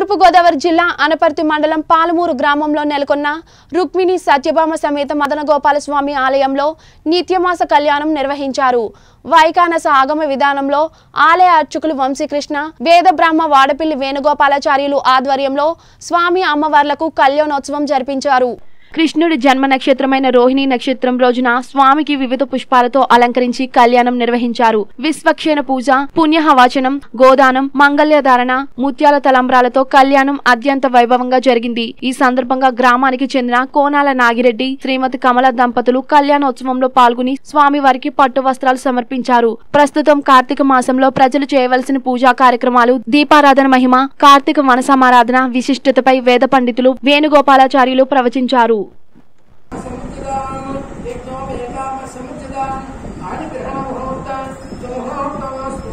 తూర్పుగోదావరి జిల్లా అనపర్తి మండలం పాలమూరు గ్రామంలో నెలకొన్న రుక్మిణి సత్యభామ సమేత మదనగోపాల స్వామి ఆలయంలో నిత్యమాస కళ్యాణం నిర్వహించారు వైకానస ఆగమ విధానంలో ఆలయ అర్చకులు వంశీకృష్ణ వేద బ్రహ్మ వాడపిల్లి వేణుగోపాలాచార్యులు ఆధ్వర్యంలో స్వామి అమ్మవార్లకు కళ్యాణోత్సవం జరిపించారు కృష్ణుడి జన్మ నక్షత్రమైన రోహిణి నక్షత్రం రోజున స్వామికి వివిధ పుష్పాలతో అలంకరించి కళ్యాణం నిర్వహించారు విశ్వక్షేణ పూజ పుణ్యహవాచనం గోదానం మంగళ్యధారణ ముత్యాల తలంబ్రాలతో కళ్యాణం అత్యంత వైభవంగా జరిగింది ఈ సందర్భంగా గ్రామానికి చెందిన కోనాల నాగిరెడ్డి శ్రీమతి కమల దంపతులు కళ్యాణోత్సవంలో పాల్గొని స్వామివారికి పట్టు వస్త్రాలు సమర్పించారు ప్రస్తుతం కార్తీక మాసంలో ప్రజలు చేయవలసిన పూజా కార్యక్రమాలు దీపారాధన మహిమ కార్తీక వనసమారాధన విశిష్టతపై వేద పండితులు వేణుగోపాలాచార్యులు ప్రవచించారు సముచితాం యజ్ఞో వేదామ సముచితాం ఆది గ్రహణ ముహూర్తం సుముహూర్తమస్తు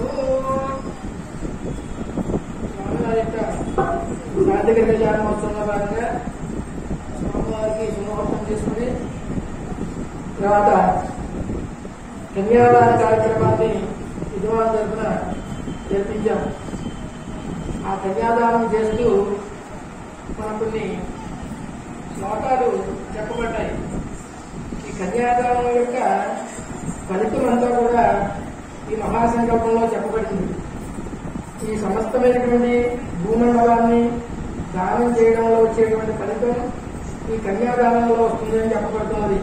స్వామివారి యొక్క కార్తీక ప్రజామోత్సవంలో భాగంగా స్వామివారికి సుముహూర్తం చేసుకుని తర్వాత కన్యాదాన కార్యక్రమాన్ని విధవాల తరఫున జరిపించాం ఆ కన్యాదానం చేస్తూ మన కొన్ని శ్లోకాలు చెప్పబడ్డాయి ఈ కన్యాదానం యొక్క ఫలితం అంతా కూడా ఈ మహాసంకల్పంలో చెప్పబడింది ఈ సమస్తమైనటువంటి భూమండలాన్ని దానం చేయడంలో వచ్చేటువంటి ఫలితం ఈ కన్యాదానంలో వస్తుందని చెప్పబడుతున్నది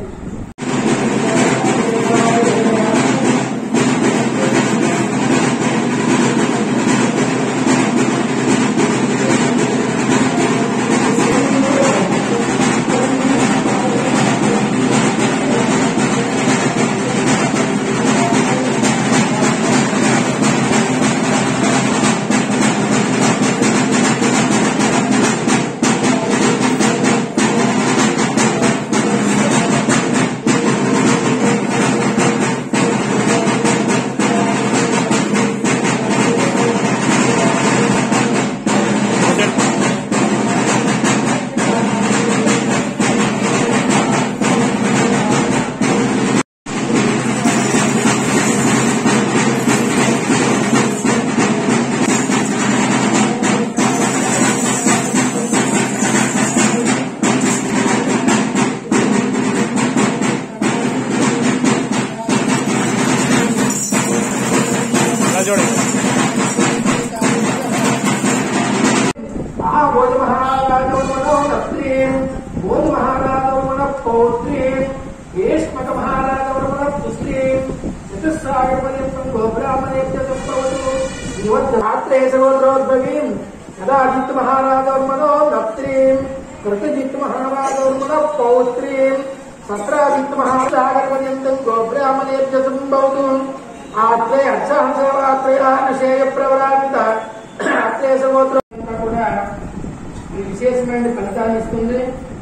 ఆ భోజ మహారాజౌమనో నస్త్రీం భోజ మహారాజౌమన పౌత్రీం ఏష్మక మహారాజౌమన పుస్త్రీం చతుస్సాగపర్యంతం గోబ్రాహ్మణేభ్య సంభవతు నివద్రాత్రే సగోత్రోద్భవీం యదాజిత్ మహారాజౌమనో నప్త్రీం కృతజిత్ మహారాజౌమన పౌత్రీం సత్రాజిత్ మహాసాగరపర్యంతం గోబ్రాహ్మణేభ్య సంభవతు ఆత్రే అర్థహంసరాత్రయానుషేయ ప్రవరాజిత ఆత్రే సగోత్ర అంతా కూడా ఈ విశేషమైన ఫలితాన్ని ఇస్తుంది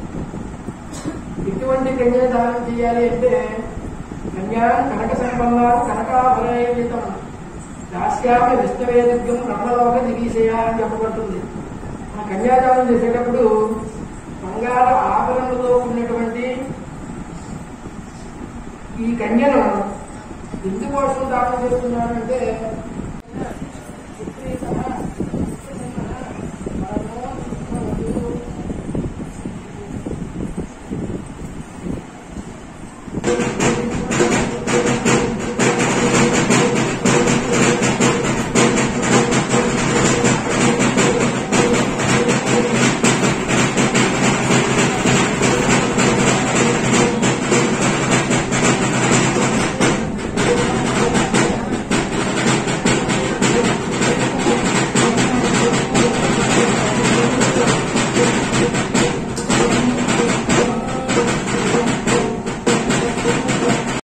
ఇటువంటి కన్యాదానం చేయాలి అంటే కన్యా కనక సంపన్న కనకాభరణయుతం దాస్యామి విష్ణువేదికం బ్రహ్మలోక దివీశయ అని చెప్పబడుతుంది ఆ కన్యాదానం చేసేటప్పుడు బంగారు ఆభరణలతో ఉన్నటువంటి ఈ కన్యను ఎందుకోసం దానం చేస్తున్నానంటే